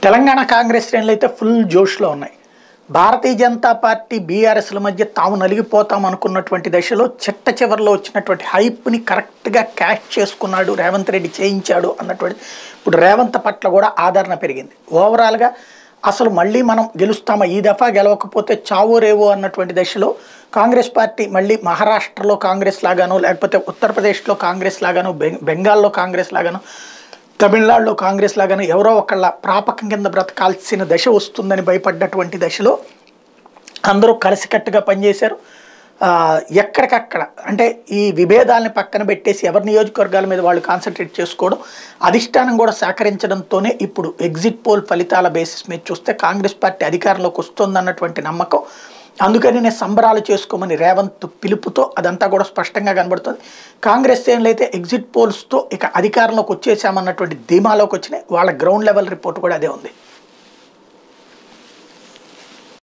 తెలంగాణ కాంగ్రెస్ శ్రేణులు అయితే ఫుల్ జోష్లో ఉన్నాయి భారతీయ జనతా పార్టీ బీఆర్ఎస్ల మధ్య తాము నలిగిపోతాం అనుకున్నటువంటి దశలో చిట్ట చివరిలో వచ్చినటువంటి హైప్ని కరెక్ట్గా క్యాష్ చేసుకున్నాడు రేవంత్ రెడ్డి చేయించాడు అన్నటువంటి ఇప్పుడు రేవంత్ పట్ల కూడా ఆదరణ పెరిగింది ఓవరాల్గా అసలు మళ్ళీ మనం గెలుస్తామా ఈ దఫా గెలవకపోతే చావో రేవో అన్నటువంటి దశలో కాంగ్రెస్ పార్టీ మళ్ళీ మహారాష్ట్రలో కాంగ్రెస్ లాగానో లేకపోతే ఉత్తరప్రదేశ్లో కాంగ్రెస్ లాగానో బెంగ్ బెంగాల్లో కాంగ్రెస్ లాగానో తమిళనాడులో కాంగ్రెస్ లాగానే ఎవరో ఒకళ్ళ ప్రాపకం కింద బ్రతకాల్సిన దశ వస్తుందని భయపడ్డటువంటి దశలో అందరూ కలిసికట్టుగా పనిచేశారు ఆ, ఎక్కడికక్కడ అంటే ఈ విభేదాలని పక్కన పెట్టేసి ఎవరి నియోజకవర్గాల మీద వాళ్ళు కాన్సన్ట్రేట్ చేసుకోవడం అధిష్టానం కూడా సహకరించడంతోనే ఇప్పుడు ఎగ్జిట్ పోల్ ఫలితాల బేసిస్ మీద చూస్తే కాంగ్రెస్ పార్టీ అధికారంలోకి వస్తుందన్నటువంటి నమ్మకం అందుకని నేను సంబరాలు చేసుకోమని రేవంత్ పిలుపుతో అదంతా కూడా స్పష్టంగా కనబడుతుంది కాంగ్రెస్ శ్రేణులు అయితే ఎగ్జిట్ పోల్స్తో ఇక అధికారంలోకి వచ్చేసామన్నటువంటి ధీమాలోకి వచ్చినాయి వాళ్ళ గ్రౌండ్ లెవెల్ రిపోర్ట్ కూడా అదే ఉంది